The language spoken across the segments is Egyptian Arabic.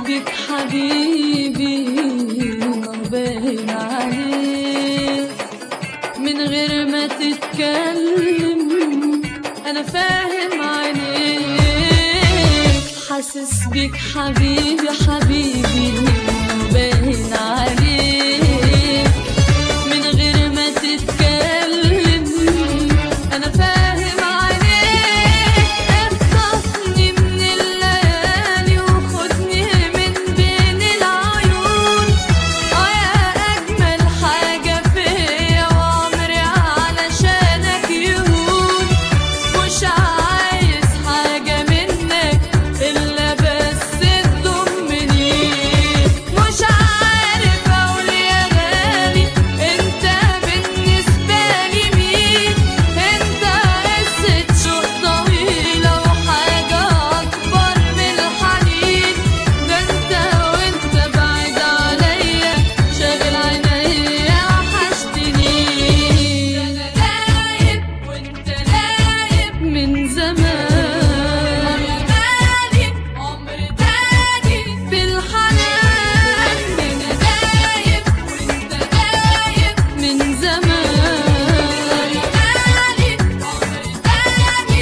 بيك حبيبي باين عليك من غير ما تتكلم انا فاهم عينيك حاسس بيك حبيبي حبيبي باين عليك من غير ما تتكلم انا فاهم عليك اخطفني من الليالي وخدني من بين العيون اه يا اجمل حاجه فيا وعمري علشانك يهون مش عايز حاجه منك الا بس تضمني مش عارف اقول يا غالي انت بالنسبه لي مين انت قصه شوق طويله وحاجه اكبر من الحنين ده انت وانت بعيد عليا شاغل عينيا وحشتني انا دايب وانت دايب من زمان غالي عمر تاني بالحنان انا دايب وانت دايب من زمان غالي عمر تاني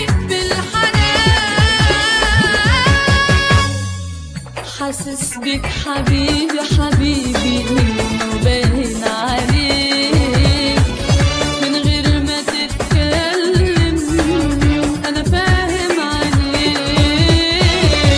بالحنان حاسس بيك حبيبي حبيبي باين عليك من غير ما تتكلم انا فاهم عليك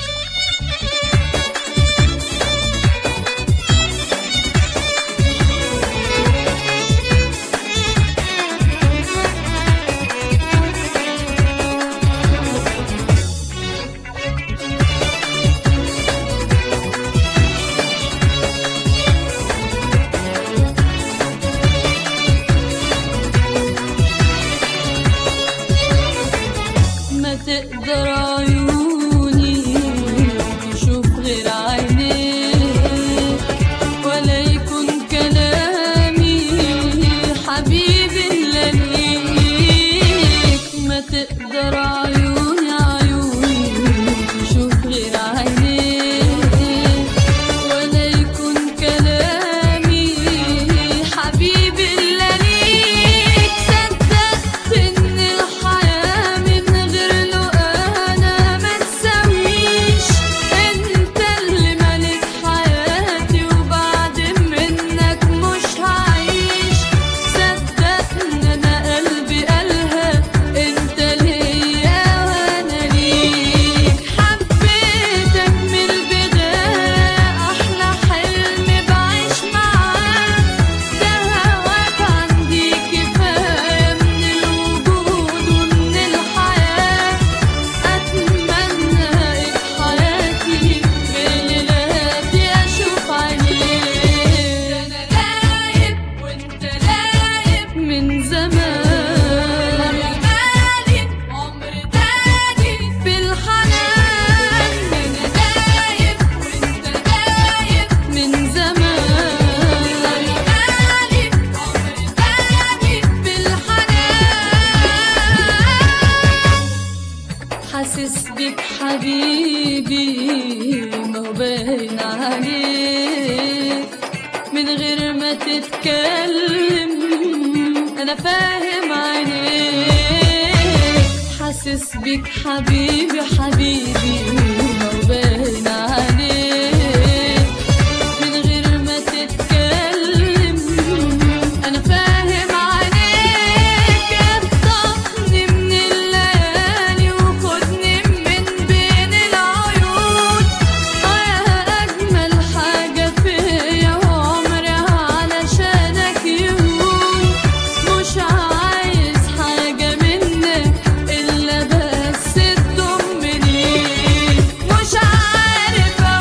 ما تقدر عيوني تشوف غير عينيك ولا يكون كلامي حبيبي الا ليك ما تقدر عيوني عيوني تشوف غير عينيك ولا يكون كلامي حبيبي الا ليك صدقت ان الحياه من غير له انا ما تساويش انت اللي ملك حياتي وبعد منك مش هعيش صدقت ان انا قلبي قالها انت ليا وانا ليك حبيتك من البدايه احلى حلم بعيش معاك ده هواك عندي كفايه من الوجود ومن الحياه اتمنى في حياتي بليلاتي اشوف عينيك انا دايب وانت دايب من زمان غالي عمر تاني بالحنان انا دايب وانت دايب من زمان غالي عمر تاني بالحنان حاسس بيك حبيبي ما هو باين عليك من غير ما تتكلم انا فاهم عينيك حاسس بيك حبيبي حبيبي ما هو باين عليك من غير ما تتكلم انا فاهم عليك اخطفني من الليالي وخدني من بين العيون اه يا اجمل حاجه فيا وعمري علشانك يهون مش عايز حاجه منك الا بس تضمني مش عارف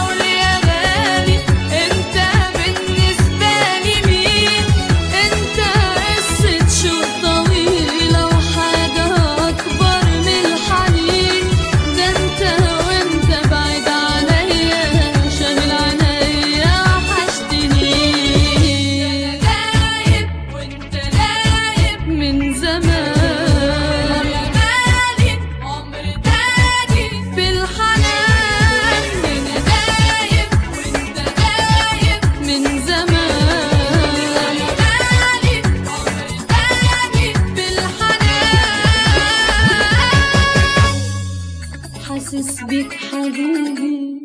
حاسس بيك حبيبي